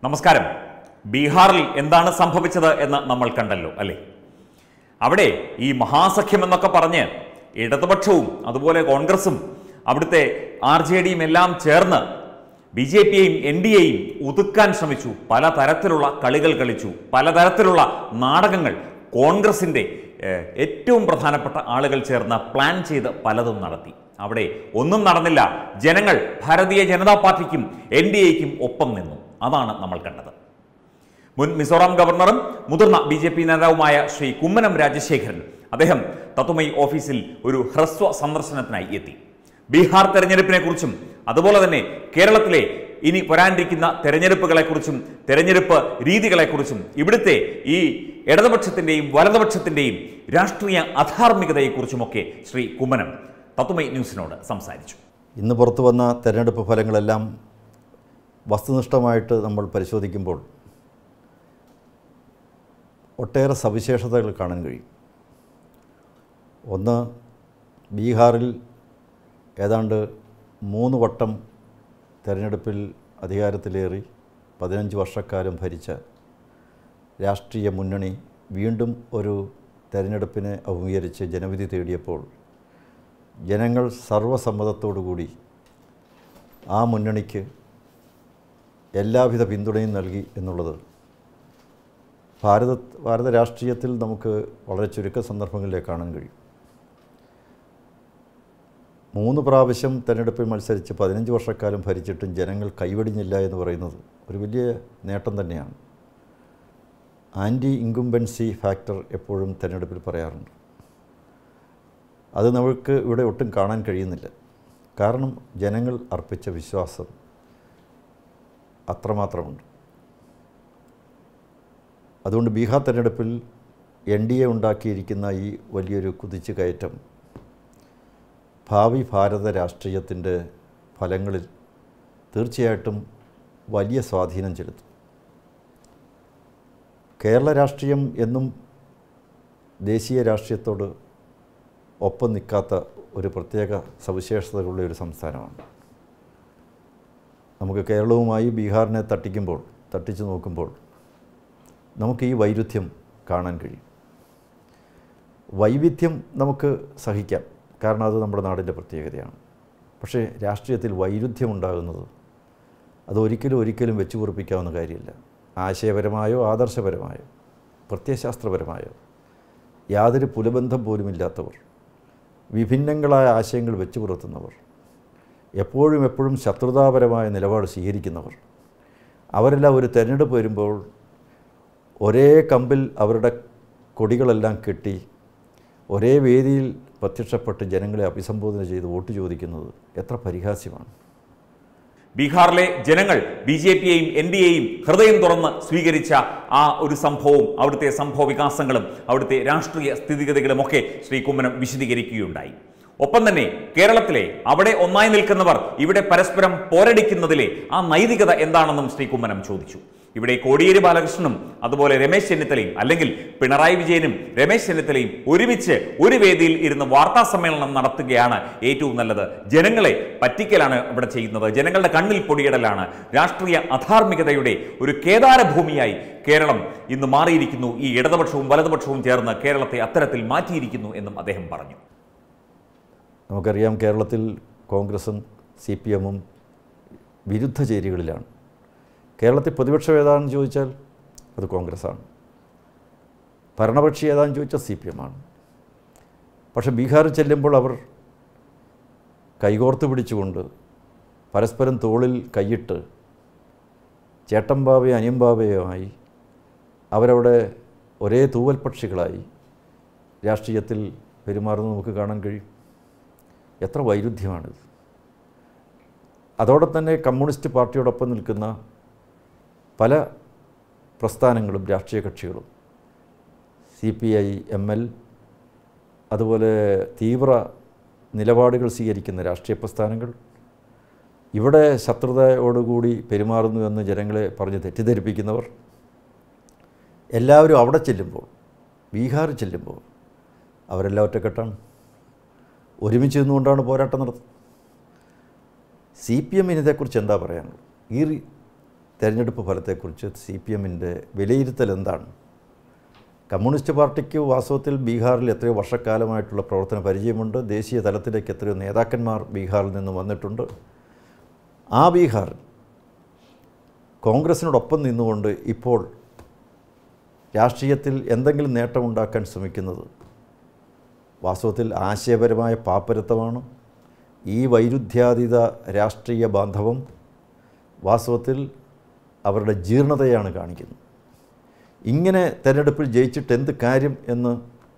നമസ്കാരം ബീഹാറിൽ എന്താണ് സംഭവിച്ചത് എന്ന് നമ്മൾ കണ്ടല്ലോ അല്ലേ അവിടെ ഈ മഹാസഖ്യം എന്നൊക്കെ പറഞ്ഞ് ഇടതുപക്ഷവും അതുപോലെ കോൺഗ്രസും അവിടുത്തെ ആർ ജെ ഡിയും എല്ലാം ചേർന്ന് ബി ജെ പിയെയും എൻ ഡി എയും ഒതുക്കാൻ ശ്രമിച്ചു പലതരത്തിലുള്ള കളികൾ കളിച്ചു പലതരത്തിലുള്ള നാടകങ്ങൾ കോൺഗ്രസിൻ്റെ ഏഹ്, ഏറ്റവും പ്രധാനപ്പെട്ട ആളുകൾ ചേർന്ന് പ്ലാൻ ചെയ്ത് പലതും നടത്തി അവിടെ ഒന്നും നടന്നില്ല ജനങ്ങൾ ഭാരതീയ ജനതാ പാർട്ടിക്കും എൻ ഡി എക്കും ഒപ്പം നിന്നു അതാണ് നമ്മൾ കണ്ടത് മുൻ മിസോറാം ഗവർണറും മുതിർന്ന ബി ജെ പി നേതാവുമായ ശ്രീ കുമ്മനം രാജശേഖരൻ അദ്ദേഹം തത്വമയി ഓഫീസിൽ ഒരു ഹ്രസ്വ സന്ദർശനത്തിനായി എത്തി ബീഹാർ തെരഞ്ഞെടുപ്പിനെ കുറിച്ചും അതുപോലെ തന്നെ കേരളത്തിലെ ഇനി വരാനിരിക്കുന്ന തെരഞ്ഞെടുപ്പുകളെക്കുറിച്ചും തെരഞ്ഞെടുപ്പ് രീതികളെക്കുറിച്ചും ഇവിടുത്തെ ഈ ഇടതുപക്ഷത്തിൻ്റെയും വലതുപക്ഷത്തിൻ്റെയും രാഷ്ട്രീയ അധാർമികതയെക്കുറിച്ചുമൊക്കെ ശ്രീ കുമ്മനം തത്വമയി ന്യൂസിനോട് സംസാരിച്ചു ഇന്ന് പുറത്തു വന്ന തെരഞ്ഞെടുപ്പ് ഫലങ്ങളെല്ലാം വസ്തുനിഷ്ഠമായിട്ട് നമ്മൾ പരിശോധിക്കുമ്പോൾ ഒട്ടേറെ സവിശേഷതകൾ കാണാൻ കഴിയും ഒന്ന് ബീഹാറിൽ ഏതാണ്ട് മൂന്ന് വട്ടം തെരഞ്ഞെടുപ്പിൽ അധികാരത്തിലേറി പതിനഞ്ച് വർഷക്കാലം ഭരിച്ച രാഷ്ട്രീയ മുന്നണി വീണ്ടും ഒരു തെരഞ്ഞെടുപ്പിനെ അഭിമുഖീകരിച്ച് ജനവിധി തേടിയപ്പോൾ ജനങ്ങൾ സർവസമ്മതത്തോടുകൂടി ആ മുന്നണിക്ക് എല്ലാവിധ പിന്തുണയും നൽകി എന്നുള്ളത് ഭാരത ഭാരത രാഷ്ട്രീയത്തിൽ നമുക്ക് വളരെ ചുരുക്ക സന്ദർഭങ്ങളിലേ കാണാൻ കഴിയും മൂന്ന് പ്രാവശ്യം തെരഞ്ഞെടുപ്പിൽ മത്സരിച്ച് പതിനഞ്ച് വർഷക്കാലം ഭരിച്ചിട്ടും ജനങ്ങൾ കൈവടിഞ്ഞില്ല എന്ന് പറയുന്നത് ഒരു വലിയ നേട്ടം തന്നെയാണ് ആൻറ്റി ഇൻകുംബൻസി ഫാക്ടർ എപ്പോഴും തെരഞ്ഞെടുപ്പിൽ പറയാറുണ്ട് അത് നമുക്ക് ഇവിടെ ഒട്ടും കാണാൻ കഴിയുന്നില്ല കാരണം ജനങ്ങൾ അർപ്പിച്ച വിശ്വാസം അത്രമാത്രമുണ്ട് അതുകൊണ്ട് ബീഹാർ തെരഞ്ഞെടുപ്പിൽ എൻ ഡി എ ഉണ്ടാക്കിയിരിക്കുന്ന ഈ വലിയൊരു കുതിച്ചു കയറ്റം ഭാവി ഭാരത രാഷ്ട്രീയത്തിൻ്റെ ഫലങ്ങളിൽ തീർച്ചയായിട്ടും വലിയ സ്വാധീനം ചെലുത്തും കേരള രാഷ്ട്രീയം എന്നും ദേശീയ രാഷ്ട്രീയത്തോട് ഒപ്പം നിൽക്കാത്ത ഒരു പ്രത്യേക സവിശേഷതകളുള്ള ഒരു സംസ്ഥാനമാണ് നമുക്ക് കേരളവുമായി ബീഹാറിനെ തട്ടിക്കുമ്പോൾ തട്ടിച്ചു നോക്കുമ്പോൾ നമുക്ക് ഈ വൈരുദ്ധ്യം കാണാൻ കഴിയും വൈവിധ്യം നമുക്ക് സഹിക്കാം കാരണം അത് നമ്മുടെ നാടിൻ്റെ പ്രത്യേകതയാണ് പക്ഷേ രാഷ്ട്രീയത്തിൽ വൈരുദ്ധ്യം ഉണ്ടാകുന്നത് അത് ഒരിക്കലും ഒരിക്കലും വെച്ചു കുറിപ്പിക്കാവുന്ന കാര്യമില്ല ആശയപരമായോ ആദർശപരമായോ പ്രത്യയശാസ്ത്രപരമായോ യാതൊരു പുലബന്ധം പോലുമില്ലാത്തവർ വിഭിന്നങ്ങളായ ആശയങ്ങൾ വെച്ചു പുലർത്തുന്നവർ എപ്പോഴും എപ്പോഴും ശത്രുതാപരമായ നിലപാട് സ്വീകരിക്കുന്നവർ അവരെല്ലാം ഒരു തെരഞ്ഞെടുപ്പ് വരുമ്പോൾ ഒരേ കമ്പിൽ അവരുടെ കൊടികളെല്ലാം കെട്ടി ഒരേ വേദിയിൽ പ്രത്യക്ഷപ്പെട്ട് ജനങ്ങളെ അഭിസംബോധന ചെയ്ത് വോട്ട് ചോദിക്കുന്നത് എത്ര പരിഹാസ്യമാണ് ബീഹാറിലെ ജനങ്ങൾ ബി ജെ പിയെയും എൻ ഡി എയും ഹൃദയം തുറന്ന് സ്വീകരിച്ച ആ ഒരു സംഭവവും അവിടുത്തെ സംഭവ വികാസങ്ങളും അവിടുത്തെ രാഷ്ട്രീയ സ്ഥിതിഗതികളും ഒക്കെ ശ്രീ കുമ്മനം വിശദീകരിക്കുകയുണ്ടായി ഒപ്പം തന്നെ കേരളത്തിലെ അവിടെ ഒന്നായി നിൽക്കുന്നവർ ഇവിടെ പരസ്പരം പോരടിക്കുന്നതിലെ ആ നൈതികത എന്താണെന്നും ശ്രീ കുമ്മനം ചോദിച്ചു ഇവിടെ കോടിയേരി ബാലകൃഷ്ണനും അതുപോലെ രമേശ് ചെന്നിത്തലയും അല്ലെങ്കിൽ പിണറായി വിജയനും രമേശ് ചെന്നിത്തലയും ഒരുമിച്ച് ഒരു വേദിയിൽ ഇരുന്ന് വാർത്താ സമ്മേളനം നടത്തുകയാണ് ഏറ്റവും നല്ലത് ജനങ്ങളെ പറ്റിക്കലാണ് ഇവിടെ ചെയ്യുന്നത് ജനങ്ങളുടെ കണ്ണിൽ പൊടിയിടലാണ് രാഷ്ട്രീയ അധാർമികതയുടെ ഒരു കേദാരഭൂമിയായി കേരളം ഇന്ന് മാറിയിരിക്കുന്നു ഈ ഇടതുപക്ഷവും വലതുപക്ഷവും ചേർന്ന് കേരളത്തെ അത്തരത്തിൽ മാറ്റിയിരിക്കുന്നു എന്നും അദ്ദേഹം പറഞ്ഞു നമുക്കറിയാം കേരളത്തിൽ കോൺഗ്രസും സി പി എമ്മും വിരുദ്ധ ചേരികളിലാണ് കേരളത്തിൽ പ്രതിപക്ഷം ഏതാണെന്ന് ചോദിച്ചാൽ അത് കോൺഗ്രസ്സാണ് ഭരണപക്ഷി ഏതാണെന്ന് ചോദിച്ചാൽ സി പി എമ്മാണ് പക്ഷെ ബീഹാറിൽ ചെല്ലുമ്പോൾ അവർ കൈകോർത്ത് പിടിച്ചുകൊണ്ട് പരസ്പരം തോളിൽ കൈയിട്ട് ചേട്ടമ്പാവയോ അനിയമ്പാവയുമായി അവരവിടെ ഒരേ തൂവൽ പക്ഷികളായി രാഷ്ട്രീയത്തിൽ പെരുമാറുന്നത് നമുക്ക് കാണാൻ കഴിയും എത്ര വൈരുദ്ധ്യമാണിത് അതോടെ തന്നെ കമ്മ്യൂണിസ്റ്റ് പാർട്ടിയോടൊപ്പം നിൽക്കുന്ന പല പ്രസ്ഥാനങ്ങളും രാഷ്ട്രീയ കക്ഷികളും C P I M L അതുപോലെ തീവ്ര നിലപാടുകൾ സ്വീകരിക്കുന്ന രാഷ്ട്രീയ പ്രസ്ഥാനങ്ങൾ ഇവിടെ ശത്രുതയോടുകൂടി പെരുമാറുന്നു എന്ന് ജനങ്ങളെ പറഞ്ഞ് തെറ്റിദ്ധരിപ്പിക്കുന്നവർ എല്ലാവരും അവിടെ ചെല്ലുമ്പോൾ ബീഹാർ ചെല്ലുമ്പോൾ അവരെല്ലാം ഒറ്റക്കെട്ടാണ് ഒരുമിച്ച് നിന്നുകൊണ്ടാണ് പോരാട്ടം നടത്തുന്നത് സി പി എമ്മിന് ഇതേക്കുറിച്ച് എന്താ പറയാനുള്ളത് ഈ റി- തെരഞ്ഞെടുപ്പ് ഫലത്തെക്കുറിച്ച് സി പി എമ്മിൻ്റെ വിലയിരുത്തൽ എന്താണ് കമ്മ്യൂണിസ്റ്റ് പാർട്ടിക്ക് വാസ്തവത്തിൽ ബീഹാറിൽ എത്രയോ വർഷക്കാലമായിട്ടുള്ള പ്രവർത്തന പരിചയമുണ്ട് ദേശീയ തലത്തിലേക്ക് എത്രയോ നേതാക്കന്മാർ ബീഹാറിൽ നിന്ന് വന്നിട്ടുണ്ട് ആ ബീഹാർ കോൺഗ്രസിനോടൊപ്പം നിന്നുകൊണ്ട് ഇപ്പോൾ രാഷ്ട്രീയത്തിൽ എന്തെങ്കിലും നേട്ടമുണ്ടാക്കാൻ ശ്രമിക്കുന്നത് വാസ്തവത്തിൽ ആശയപരമായ പാപ്പരത്വമാണ് ഈ വൈരുദ്ധ്യാതീത രാഷ്ട്രീയ ബാന്ധവം വാസ്തവത്തിൽ അവരുടെ ജീർണതയാണ് കാണിക്കുന്നത് ഇങ്ങനെ തെരഞ്ഞെടുപ്പിൽ ജയിച്ചിട്ട് എന്ത് കാര്യം എന്ന്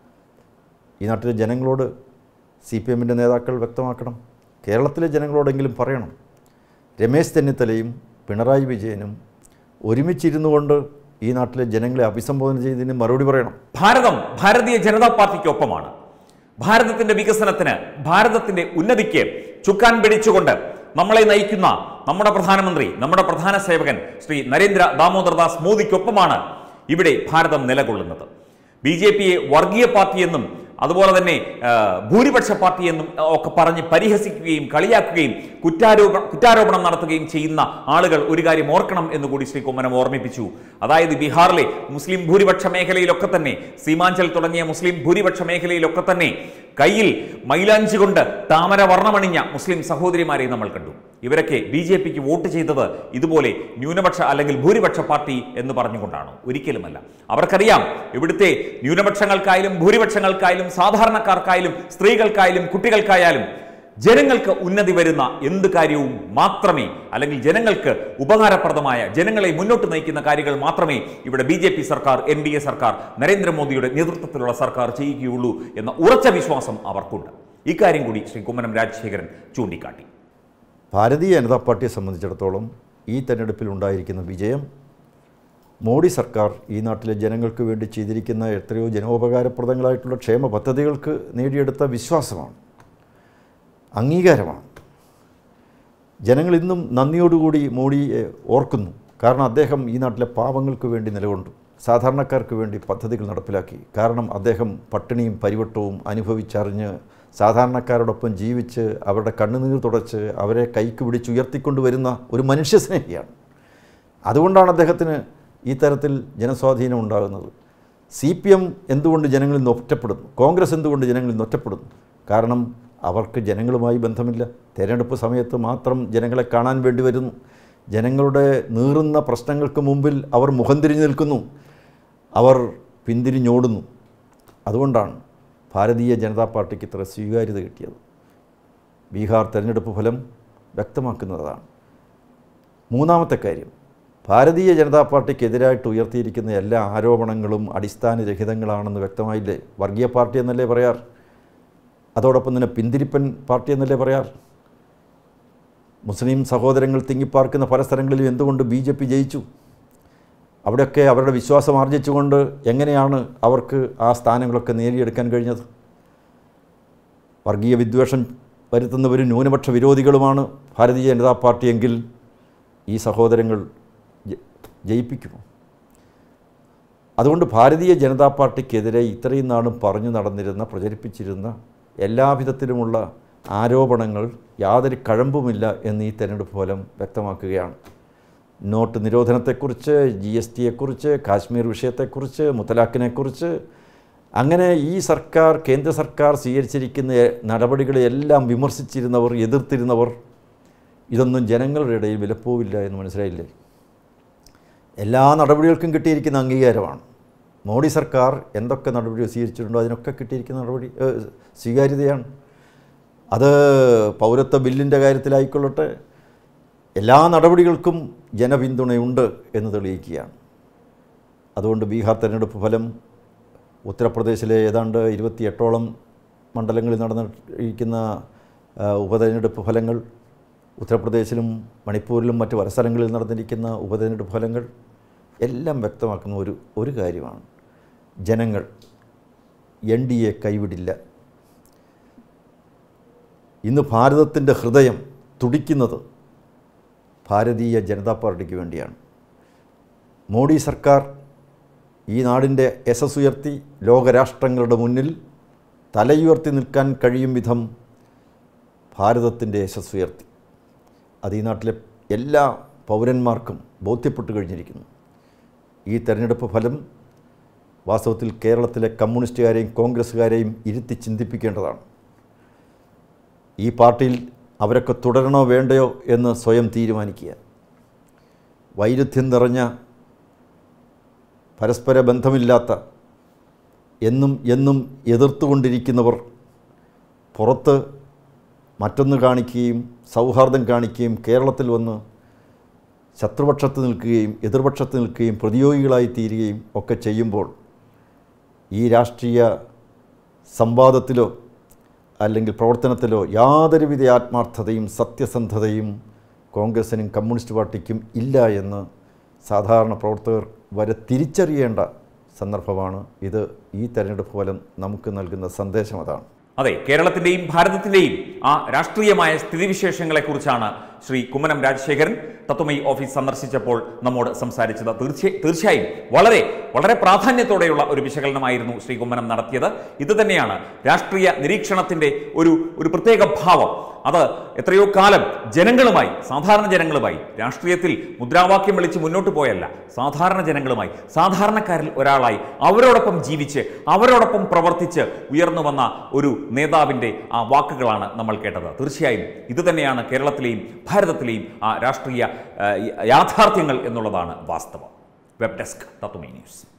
ഈ നാട്ടിലെ ജനങ്ങളോട് സി പി എമ്മിൻ്റെ നേതാക്കൾ വ്യക്തമാക്കണം കേരളത്തിലെ ജനങ്ങളോടെങ്കിലും പറയണം രമേശ് ചെന്നിത്തലയും പിണറായി വിജയനും ഒരുമിച്ചിരുന്നു കൊണ്ട് ഈ നാട്ടിലെ ജനങ്ങളെ അഭിസംബോധന ചെയ്തതിന് മറുപടി പറയണം ഭാരതം ഭാരതീയ ജനതാ പാർട്ടിക്കൊപ്പമാണ് ഭാരതത്തിന്റെ വികസനത്തിന് ഭാരതത്തിന്റെ ഉന്നതിക്ക് ചുക്കാൻ പിടിച്ചുകൊണ്ട് നമ്മളെ നയിക്കുന്ന നമ്മുടെ പ്രധാനമന്ത്രി നമ്മുടെ പ്രധാന സേവകൻ ശ്രീ നരേന്ദ്ര ദാമോദർദാസ് മോദിക്കൊപ്പമാണ് ഇവിടെ ഭാരതം നിലകൊള്ളുന്നത് ബി ജെ പിയെ വർഗീയ പാർട്ടിയെന്നും അതുപോലെ തന്നെ ആ, ഭൂരിപക്ഷ പാർട്ടിയെന്നും ഒക്കെ പറഞ്ഞ് പരിഹസിക്കുകയും കളിയാക്കുകയും കുറ്റാരോപ കുറ്റാരോപണം നടത്തുകയും ചെയ്യുന്ന ആളുകൾ ഒരു കാര്യം ഓർക്കണം എന്ന് കൂടി ശ്രീ കുമ്മനം ഓർമ്മിപ്പിച്ചു അതായത് ബീഹാറിലെ മുസ്ലിം ഭൂരിപക്ഷ മേഖലയിലൊക്കെ തന്നെ സീമാഞ്ചൽ തുടങ്ങിയ മുസ്ലിം ഭൂരിപക്ഷ മേഖലയിലൊക്കെ തന്നെ കയ്യിൽ മൈലാഞ്ചി കൊണ്ട് താമര വർണ്ണമണിഞ്ഞ മുസ്ലിം സഹോദരിമാരെ നമ്മൾ കണ്ടു ഇവരൊക്കെ ബി ജെ പിക്ക് വോട്ട് ചെയ്തത് ഇതുപോലെ ന്യൂനപക്ഷ അല്ലെങ്കിൽ ഭൂരിപക്ഷ പാർട്ടി എന്ന് പറഞ്ഞുകൊണ്ടാണ് ഒരിക്കലുമല്ല അവർക്കറിയാം ഇവിടുത്തെ ന്യൂനപക്ഷങ്ങൾക്കായാലും ഭൂരിപക്ഷങ്ങൾക്കായാലും സാധാരണക്കാർക്കായാലും സ്ത്രീകൾക്കായാലും കുട്ടികൾക്കായാലും ജനങ്ങൾക്ക് ഉന്നതി വരുന്ന എന്ത് കാര്യവും മാത്രമേ അല്ലെങ്കിൽ ജനങ്ങൾക്ക് ഉപകാരപ്രദമായ ജനങ്ങളെ മുന്നോട്ട് നയിക്കുന്ന കാര്യങ്ങൾ മാത്രമേ ഇവിടെ ബി ജെ പി സർക്കാർ എൻ ഡി എ സർക്കാർ നരേന്ദ്രമോദിയുടെ നേതൃത്വത്തിലുള്ള സർക്കാർ ചെയ്യുകയുള്ളൂ എന്ന ഉറച്ച വിശ്വാസം അവർക്കുണ്ട് ഇക്കാര്യം കൂടി ശ്രീ കുമ്മനം രാജശേഖരൻ ചൂണ്ടിക്കാട്ടി ഭാരതീയ ജനതാ പാർട്ടിയെ സംബന്ധിച്ചിടത്തോളം ഈ തെരഞ്ഞെടുപ്പിൽ ഉണ്ടായിരിക്കുന്ന വിജയം മോഡി സർക്കാർ ഈ നാട്ടിലെ ജനങ്ങൾക്ക് വേണ്ടി ചെയ്തിരിക്കുന്ന എത്രയോ ജനോപകാരപ്രദങ്ങളായിട്ടുള്ള ക്ഷേമ പദ്ധതികൾക്ക് നേടിയെടുത്ത വിശ്വാസമാണ് അംഗീകാരമാണ് ജനങ്ങൾ ഇന്നും നന്ദിയോടുകൂടി മോഡിയെ ഓർക്കുന്നു കാരണം അദ്ദേഹം ഈ നാട്ടിലെ പാവങ്ങൾക്ക് വേണ്ടി നിലകൊണ്ടു സാധാരണക്കാർക്ക് വേണ്ടി പദ്ധതികൾ നടപ്പിലാക്കി കാരണം അദ്ദേഹം പട്ടിണിയും പരിവട്ടവും അനുഭവിച്ചറിഞ്ഞ് സാധാരണക്കാരോടൊപ്പം ജീവിച്ച് അവരുടെ കണ്ണുനീർ തുടച്ച് അവരെ കൈക്ക് പിടിച്ച് ഉയർത്തിക്കൊണ്ടുവരുന്ന ഒരു മനുഷ്യസ്നേഹിയാണ് അതുകൊണ്ടാണ് അദ്ദേഹത്തിന് ഈ തരത്തിൽ ജനസ്വാധീനം ഉണ്ടാകുന്നത് സി പി എം എന്തുകൊണ്ട് ജനങ്ങളിൽ നിന്ന് ഒറ്റപ്പെടുന്നു കോൺഗ്രസ് എന്തുകൊണ്ട് ജനങ്ങളിൽ നിന്ന് ഒറ്റപ്പെടുന്നു കാരണം അവർക്ക് ജനങ്ങളുമായി ബന്ധമില്ല തിരഞ്ഞെടുപ്പ് സമയത്ത് മാത്രം ജനങ്ങളെ കാണാൻ വേണ്ടി വരുന്നു ജനങ്ങളുടെ നീറുന്ന പ്രശ്നങ്ങൾക്ക് മുമ്പിൽ അവർ മുഖം തിരിഞ്ഞു നിൽക്കുന്നു അവർ പിന്തിരിഞ്ഞോടുന്നു അതുകൊണ്ടാണ് ഭാരതീയ ജനതാ പാർട്ടിക്ക് ഇത്ര സ്വീകാര്യത കിട്ടിയത് ബീഹാർ തെരഞ്ഞെടുപ്പ് ഫലം വ്യക്തമാക്കുന്നതാണ് മൂന്നാമത്തെ കാര്യം ഭാരതീയ ജനതാ പാർട്ടിക്കെതിരായിട്ട് ഉയർത്തിയിരിക്കുന്ന എല്ലാ ആരോപണങ്ങളും അടിസ്ഥാനരഹിതങ്ങളാണെന്ന് വ്യക്തമായില്ലേ വർഗീയ പാർട്ടി എന്നല്ലേ പറയാർ അതോടൊപ്പം തന്നെ പിന്തിരിപ്പൻ പാർട്ടി എന്നല്ലേ പറയാർ മുസ്ലിം സഹോദരങ്ങൾ തിങ്ങിപ്പാർക്കുന്ന പല സ്ഥലങ്ങളിലും എന്തുകൊണ്ട് ബി ജെ പി ജയിച്ചു അവിടെയൊക്കെ അവരുടെ വിശ്വാസം ആർജിച്ചുകൊണ്ട് എങ്ങനെയാണ് അവർക്ക് ആ സ്ഥാനങ്ങളൊക്കെ നേടിയെടുക്കാൻ കഴിഞ്ഞത് വർഗീയ വിദ്വേഷം വരുത്തുന്നവരും ന്യൂനപക്ഷ വിരോധികളുമാണ് ഭാരതീയ ജനതാ പാർട്ടിയെങ്കിൽ ഈ സഹോദരങ്ങൾ ജ- ജയിപ്പിക്കുമോ അതുകൊണ്ട് ഭാരതീയ ജനതാ പാർട്ടിക്കെതിരെ ഇത്രയും നാളും പറഞ്ഞു നടന്നിരുന്ന പ്രചരിപ്പിച്ചിരുന്ന എല്ലാവിധത്തിലുമുള്ള ആരോപണങ്ങൾ യാതൊരു കഴമ്പുമില്ല എന്ന് ഈ തെരഞ്ഞെടുപ്പ് ഫലം വ്യക്തമാക്കുകയാണ് നോട്ട് നിരോധനത്തെക്കുറിച്ച് ജി എസ് ടിയെക്കുറിച്ച് കാശ്മീർ വിഷയത്തെക്കുറിച്ച് മുത്തലാഖിനെക്കുറിച്ച് അങ്ങനെ ഈ സർക്കാർ കേന്ദ്ര സർക്കാർ സ്വീകരിച്ചിരിക്കുന്ന നടപടികളെയെല്ലാം വിമർശിച്ചിരുന്നവർ എതിർത്തിരുന്നവർ ഇതൊന്നും ജനങ്ങളുടെ ഇടയിൽ വിലപ്പോവില്ല എന്ന് മനസ്സിലായില്ലേ എല്ലാ നടപടികൾക്കും കിട്ടിയിരിക്കുന്ന അംഗീകാരമാണ് മോഡി സർക്കാർ എന്തൊക്കെ നടപടി സ്വീകരിച്ചിട്ടുണ്ടോ അതിനൊക്കെ കിട്ടിയിരിക്കുന്ന നടപടി ഏഹ്, സ്വീകാര്യതയാണ് അത് പൗരത്വ ബില്ലിൻ്റെ കാര്യത്തിലായിക്കൊള്ളട്ടെ എല്ലാ നടപടികൾക്കും ജനപിന്തുണയുണ്ട് എന്ന് തെളിയിക്കുകയാണ് അതുകൊണ്ട് ബീഹാർ തെരഞ്ഞെടുപ്പ് ഫലം ഉത്തർപ്രദേശിലെ ഏതാണ്ട് ഇരുപത്തിയെട്ടോളം മണ്ഡലങ്ങളിൽ നടന്നിരിക്കുന്ന ആ, ഉപതെരഞ്ഞെടുപ്പ് ഫലങ്ങൾ ഉത്തർപ്രദേശിലും മണിപ്പൂരിലും മറ്റ് പല സ്ഥലങ്ങളിൽ നടന്നിരിക്കുന്ന ഉപതെരഞ്ഞെടുപ്പ് ഫലങ്ങൾ എല്ലാം വ്യക്തമാക്കുന്ന ഒരു ഒരു കാര്യമാണ് ജനങ്ങൾ എൻ ഡി എ കൈവിടില്ല ഇന്ന് ഭാരതത്തിൻ്റെ ഹൃദയം തുടിക്കുന്നത് ഭാരതീയ ജനതാ പാർട്ടിക്ക് വേണ്ടിയാണ് മോഡി സർക്കാർ ഈ നാടിൻ്റെ യശസ് ഉയർത്തി ലോകരാഷ്ട്രങ്ങളുടെ മുന്നിൽ തലയുയർത്തി നിൽക്കാൻ കഴിയും വിധം ഭാരതത്തിൻ്റെ യശസ് ഉയർത്തി അത് ഈ നാട്ടിലെ എല്ലാ പൗരന്മാർക്കും ബോധ്യപ്പെട്ടു കഴിഞ്ഞിരിക്കുന്നു ഈ തെരഞ്ഞെടുപ്പ് ഫലം വാസ്തവത്തിൽ കേരളത്തിലെ കമ്മ്യൂണിസ്റ്റുകാരെയും കോൺഗ്രസ്സുകാരെയും ഇരുത്തി ചിന്തിപ്പിക്കേണ്ടതാണ് ഈ പാർട്ടിയിൽ അവരൊക്കെ തുടരണോ വേണ്ടയോ എന്ന് സ്വയം തീരുമാനിക്കുക വൈരുദ്ധ്യം നിറഞ്ഞ പരസ്പര ബന്ധമില്ലാത്ത എന്നും എന്നും എതിർത്തുകൊണ്ടിരിക്കുന്നവർ പുറത്ത് മറ്റൊന്ന് കാണിക്കുകയും സൗഹാർദ്ദം കാണിക്കുകയും കേരളത്തിൽ വന്ന് ശത്രുപക്ഷത്ത് നിൽക്കുകയും എതിർപക്ഷത്ത് നിൽക്കുകയും പ്രതിയോഗികളായി തീരുകയും ഒക്കെ ചെയ്യുമ്പോൾ ഈ രാഷ്ട്രീയ സംവാദത്തിലോ അല്ലെങ്കിൽ പ്രവർത്തനത്തിലോ യാതൊരുവിധ ആത്മാർത്ഥതയും സത്യസന്ധതയും കോൺഗ്രസിനും കമ്മ്യൂണിസ്റ്റ് പാർട്ടിക്കും ഇല്ല എന്ന് സാധാരണ പ്രവർത്തകർ വരെ തിരിച്ചറിയേണ്ട സന്ദർഭമാണ് ഇത് ഈ തെരഞ്ഞെടുപ്പ് ഫലം നമുക്ക് നൽകുന്ന സന്ദേശം അതാണ് അതെ കേരളത്തിന്റെയും ഭാരതത്തിന്റെയും ആ രാഷ്ട്രീയമായ സ്ഥിതിവിശേഷങ്ങളെക്കുറിച്ചാണ് ശ്രീ കുമ്മനം രാജശേഖരൻ തത്വമയി ഓഫീസ് സന്ദർശിച്ചപ്പോൾ നമ്മോട് സംസാരിച്ചത് തീർച്ച തീർച്ചയായും വളരെ വളരെ പ്രാധാന്യത്തോടെയുള്ള ഒരു വിശകലനമായിരുന്നു ശ്രീ കുമ്മനം നടത്തിയത് ഇത് തന്നെയാണ് രാഷ്ട്രീയ നിരീക്ഷണത്തിന്റെ ഒരു ഒരു പ്രത്യേക ഭാവം അത് എത്രയോ കാലം ജനങ്ങളുമായി സാധാരണ ജനങ്ങളുമായി രാഷ്ട്രീയത്തിൽ മുദ്രാവാക്യം വിളിച്ച് മുന്നോട്ട് പോയല്ല സാധാരണ ജനങ്ങളുമായി സാധാരണക്കാരിൽ ഒരാളായി അവരോടൊപ്പം ജീവിച്ച് അവരോടൊപ്പം പ്രവർത്തിച്ച് ഉയർന്നു വന്ന ഒരു നേതാവിൻ്റെ ആ വാക്കുകളാണ് നമ്മൾ കേട്ടത് തീർച്ചയായും ഇത് തന്നെയാണ് കേരളത്തിലെയും ഭാരതത്തിലെയും ആ രാഷ്ട്രീയ ആ, യാഥാർത്ഥ്യങ്ങൾ എന്നുള്ളതാണ് വാസ്തവം വെബ് ഡെസ്ക് തത്വമേ ന്യൂസ്